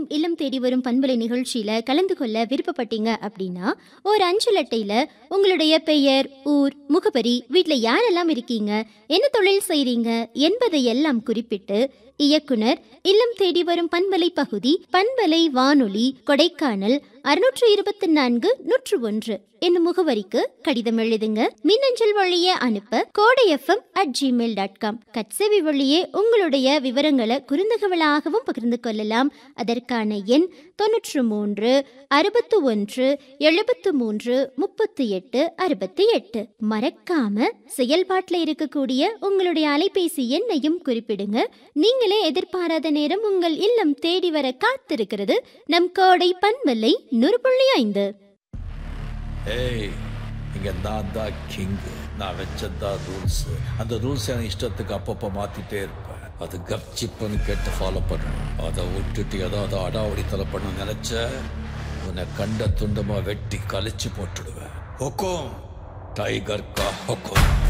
நீங்களும் இல்லம் தேடி வரும் பண்பலை நிகழ்ச்சியில கலந்து கொள்ள விருப்பப்பட்டீங்க அப்படின்னா ஒரு அஞ்சல் அட்டையில உங்களுடைய பெயர் ஊர் முகவரி வீட்ல யாரெல்லாம் இருக்கீங்க என்ன தொழில் செய்றீங்க என்பதை எல்லாம் குறிப்பிட்டு இயக்குனர் இல்லம் தேடி வரும் பண்பலை பகுதி பண்பலை வானொலி கொடைக்கானல் அறுநூற்று இருபத்தி நான்கு நூற்று ஒன்று என்னும் முகவரிக்கு கடிதம் எழுதுங்க மின்னஞ்சல் வழியே அனுப்ப Kodai FM at Gmail dot com கட்சேவி வழியே உங்களுடைய விவரங்களை குறுந்தகவலாகவும் பகிர்ந்து கொள்ளலாம் அதற்கான எண் தொன்னூற்று மூன்று அறுபத்து ஒன்று எழுபத்து மூன்று முப்பத்தி எட்டு அறுபத்தி எட்டு மறக்காம செயல்பாட்டில் இருக்கக்கூடிய உங்களுடைய அலைபேசி எண்ணையும் குறிப்பிடுங்க நீங்களே எதிர்பாராத நேரம் உங்கள் இல்லம் தேடி வர காத்திருக்கிறது நம் கோடை பண்பல்லை நூறு புள்ளி ஐந்து ஏய் இங்க நான் தான் கிங் நான் வச்சதான் ரூல்ஸ் அந்த ரூல்ஸ் என் இஷ்டத்துக்கு அப்பப்போ மாத்திட்டே இருப்பேன் அது கப்சிப்புன்னு கேட்டு ஃபாலோ பண்ணணும் அதை விட்டுட்டு ஏதாவது அடாவடித்தலை பண்ண நினைச்ச உன்னை கண்ட துண்டமா வெட்டி கழிச்சு போட்டுடுவேன் ஹொக்கோம் டைகர் கா ஹொக்கோம்